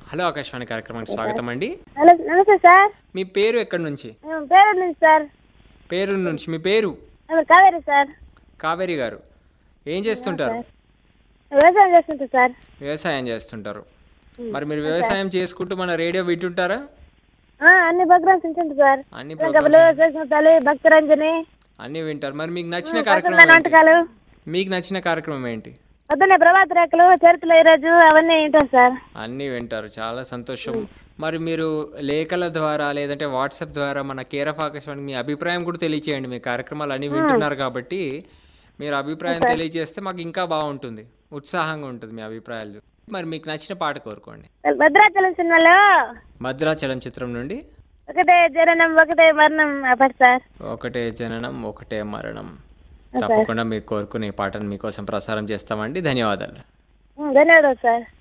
Hello Akashvani కార్యక్రమానికి స్వాగతం అండి హలో నమస్తే సార్ మీ పేరు ఎక్కడి నుంచి మేము పేరు నుంచి సార్ పేరు నుంచి మీ పేరు మేము కావేరి సార్ కావేరి గారు ఏం చేస్తుంటారు వ్యవసాయం చేస్తుంటాం సార్ వ్యవసాయం చేస్తుంటారు మరి మీరు వ్యవసాయం చేసుకుంటూ మన రేడియో వింటుంటారా ఆ, అన్ని ప్రోగ్రామ్స్ ఉంటుంది సార్ అన్ని కబలు చేసిన భక్తరంజని అన్ని వింటారు మరి మీకు నచ్చిన పసందన కార్యక్రమం ఏంటి? వంటకాలు మీకు నచ్చిన కార్యక్రమం ఏంటి పొద్దున్నే ప్రభాత రేఖలు చరిత్రలు ఈరోజు అవన్నీ వింటాం సార్ అన్నీ వింటారు చాలా సంతోషం మరి మీరు లేఖల ద్వారా లేదంటే వాట్సాప్ ద్వారా మన కేర్ ఆఫ్ ఆకాశవాణికి మీ అభిప్రాయం కూడా తెలియచేయండి మీ కార్యక్రమాలు అన్నీ వింటున్నారు కాబట్టి మీరు అభిప్రాయం తెలియజేస్తే మాకు ఇంకా బాగుంటుంది ఉత్సాహంగా ఉంటుంది మీ అభిప్రాయాలు మరి మీకు నచ్చిన పాట కోరుకోండి భద్రాచలం సినిమాలో భద్రాచలం చిత్రం నుండి ఒకటే జననం ఒకటే మరణం అప్పటి సార్ ఒకటే జననం ఒకటే మరణం తప్పకుండా మీరు కోరుకునే పాటను మీకోసం ప్రసారం చేస్తామండి ధన్యవాదాలు ఉం, ధన్యవాదాలు సార్